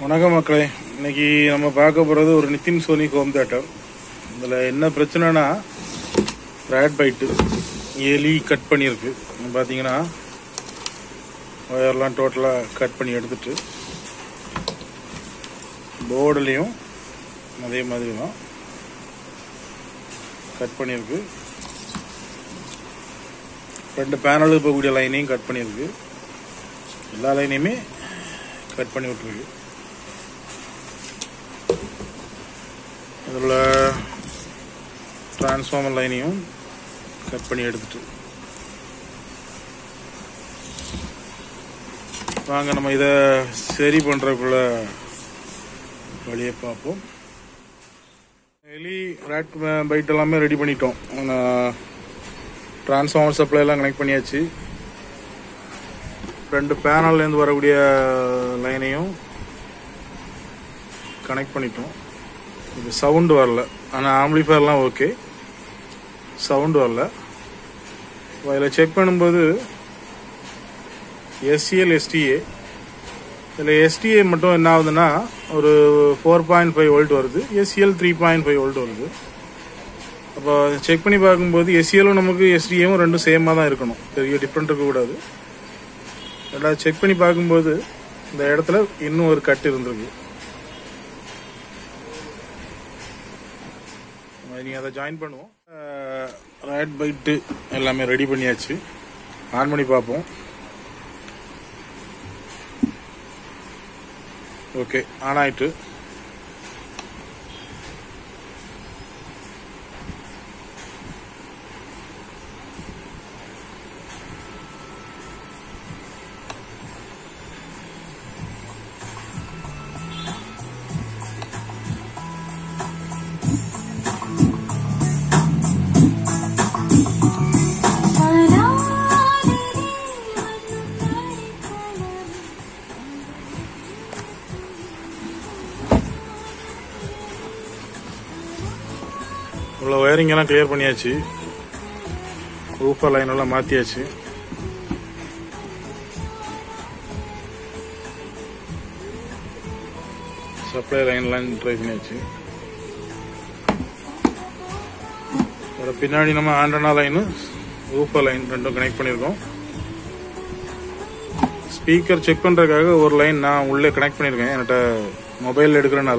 வணக்கம் மக்களே இன்னைக்கு நம்ம பார்க்க போகிறது ஒரு நிதின் சோனி ஹோம் தேட்டர் இதில் என்ன பிரச்சனைனா ரேட் பைட்டு எலி கட் பண்ணியிருக்கு இங்க பார்த்தீங்கன்னா ஒயர்லாம் டோட்டலாக கட் பண்ணி எடுத்துட்டு போர்டுலேயும் அதே மாதிரி தான் கட் பண்ணியிருக்கு ரெண்டு பேனலுக்கு போகக்கூடிய லைனையும் கட் பண்ணியிருக்கு எல்லா லைனையுமே கட் பண்ணி விட்டுருக்கு இதில் டிரான்ஸ்ஃபார்மர் லைனையும் கட் பண்ணி எடுத்துட்டு வாங்க நம்ம இதை சரி பண்ணுறதுக்குள்ள வழியை பார்ப்போம் எலி ரேட் பைட் எல்லாமே ரெடி பண்ணிட்டோம் டிரான்ஸ்ஃபார்மர் சப்ளை எல்லாம் கனெக்ட் பண்ணியாச்சு ரெண்டு பேனல்லேருந்து வரக்கூடிய லைனையும் கனெக்ட் பண்ணிட்டோம் இது சவுண்டு வரல ஆனால் ஆம்பிளிஃபயர்லாம் ஓகே சவுண்டு வரல அதில் செக் பண்ணும்போது எஸ்சிஎல் எஸ்டிஏ இதில் எஸ்டிஏ மட்டும் என்ன ஆகுதுன்னா ஒரு ஃபோர் பாயிண்ட் ஃபைவ் வோல்ட் வருது SCL three point five volt வருது அப்போ செக் பண்ணி பார்க்கும்போது எஸ்சிஎலும் நமக்கு எஸ்டிஏவும் ரெண்டும் சேமாக தான் இருக்கணும் பெரிய டிஃப்ரெண்ட் இருக்கக்கூடாது ரெண்டாவது செக் பண்ணி பார்க்கும்போது இந்த இடத்துல இன்னும் ஒரு கட் இருந்திருக்கு நீங்கள் அதை ஜாயின் பண்ணுவோம் ரேட் பைட்டு எல்லாமே ரெடி பண்ணியாச்சு ஆன் பண்ணி பார்ப்போம் ஓகே ஆன் ஆயிட்டு உள்ள ஒயரிங் எல்லாம் கிளியர் பண்ணியாச்சு ஊப்பர் லைன் எல்லாம் மாத்தியாச்சு சப்ளை லைன்லாம் ட்ரை பண்ணியாச்சு வேற பின்னாடி நம்ம ஆண்டனா லைனு ஊப்பர் லைன் ரெண்டும் கனெக்ட் பண்ணியிருக்கோம் ஸ்பீக்கர் செக் பண்ணுறதுக்காக ஒரு லைன் நான் உள்ளே கனெக்ட் பண்ணியிருக்கேன் என்கிட்ட மொபைல் எடுக்கிறனால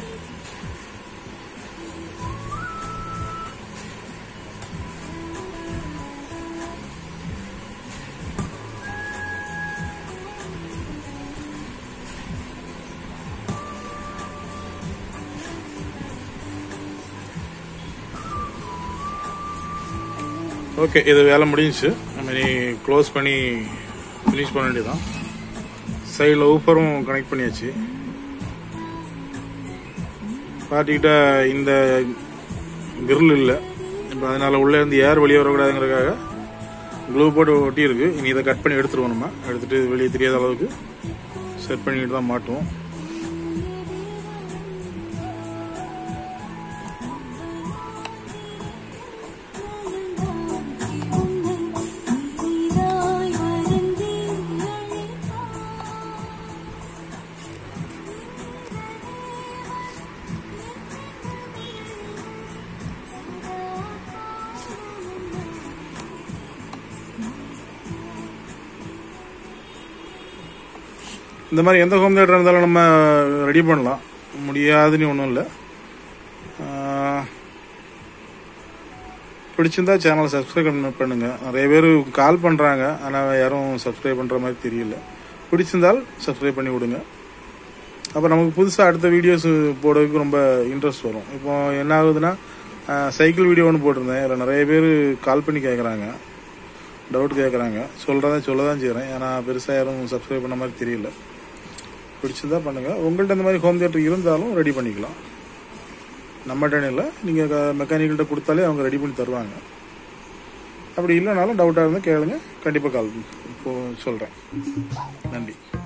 ஓகே இது வேலை முடிஞ்சுச்சு நம்ம நீ க்ளோஸ் பண்ணி ஃபினிஷ் பண்ண வேண்டியதான் சைடில் ஊப்பரும் கனெக்ட் பண்ணியாச்சு பார்ட்டிக்கிட்ட இந்த கிரில் இல்லை இப்போ அதனால உள்ளே இருந்து ஏர் வெளியே வரக்கூடாதுங்கிறதுக்காக க்ளூ போட்டு ஒட்டி இருக்கு இனி இதை கட் பண்ணி எடுத்துருவோம் நம்ம எடுத்துட்டு வெளியே தெரியாத அளவுக்கு செட் பண்ணிட்டு தான் மாட்டுவோம் இந்த மாதிரி எந்த ஹோம் தேட்டர் இருந்தாலும் நம்ம ரெடி பண்ணலாம் முடியாதுன்னு ஒன்றும் இல்லை பிடிச்சிருந்தா சேனலை சப்ஸ்கிரைப் பண்ணுங்க நிறைய பேர் கால் பண்ணுறாங்க ஆனால் யாரும் சப்ஸ்கிரைப் பண்ணுற மாதிரி தெரியல பிடிச்சிருந்தால் சப்ஸ்கிரைப் பண்ணி விடுங்க அப்போ நமக்கு புதுசாக அடுத்த வீடியோஸ் போடுறதுக்கு ரொம்ப இன்ட்ரெஸ்ட் வரும் இப்போ என்ன ஆகுதுன்னா சைக்கிள் வீடியோ ஒன்று போட்டிருந்தேன் அதில் நிறைய பேர் கால் பண்ணி கேட்குறாங்க டவுட் கேட்குறாங்க சொல்கிறதா சொல்ல தான் செய்கிறேன் ஏன்னா பெருசாக யாரும் சப்ஸ்கிரைப் பண்ண மாதிரி தெரியல பிடிச்சிருந்தா பண்ணுங்கள் உங்கள்கிட்ட இந்த மாதிரி ஹோம் தியேட்டர் இருந்தாலும் ரெடி பண்ணிக்கலாம் நம்மகிட்ட இல்லை நீங்கள் மெக்கானிக்கல்கிட்ட கொடுத்தாலே அவங்க ரெடி பண்ணி தருவாங்க அப்படி இல்லைனாலும் டவுட்டாக இருந்தால் கேளுங்க கண்டிப்பாக கால் இப்போ சொல்கிறேன் நன்றி